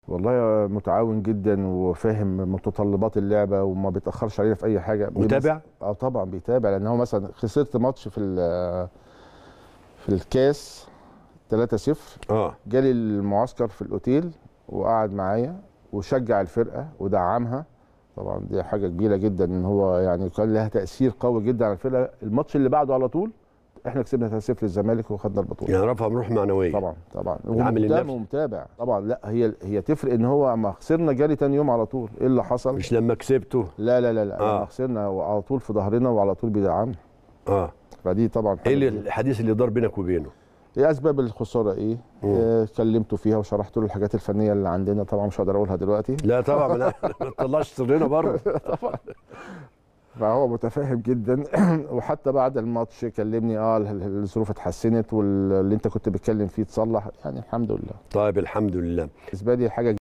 والله متعاون جدا وفاهم متطلبات اللعبه وما بيتاخرش علينا في اي حاجه متابع؟ اه طبعا بيتابع لان هو مثلا خسرت ماتش في ال- في الكاس 3-0 اه جالي المعسكر في الاوتيل وقعد معايا وشجع الفرقه ودعمها طبعا دي حاجه كبيره جدا ان هو يعني كان لها تاثير قوي جدا على الفرقه الماتش اللي بعده على طول احنا كسبنا 3-0 الزمالك وخدنا البطوله يعني رفع من روح معنويه طبعا طبعا العامل ومهتم النفسي. ومتابع طبعا لا هي هي تفرق ان هو ما خسرنا جالي تاني يوم على طول ايه اللي حصل مش لما كسبته لا لا لا لا آه. آه. خسرنا وعلى طول في ظهرنا وعلى طول بيدعمنا اه فدي طبعا ايه اللي كبيرة. الحديث اللي دار بينك وبينه ايه اسباب الخساره ايه آه كلمته فيها وشرحت له الحاجات الفنيه اللي عندنا طبعا مش هقدر اقولها دلوقتي لا طبعا لا ما تطلعش سرنا برضه فهو متفاهم جدا وحتى بعد الماتش كلمني اه ال- ال- الظروف اتحسنت واللي انت كنت بتتكلم فيه اتصلح يعني الحمد لله طيب الحمد لله بالنسبه لي حاجه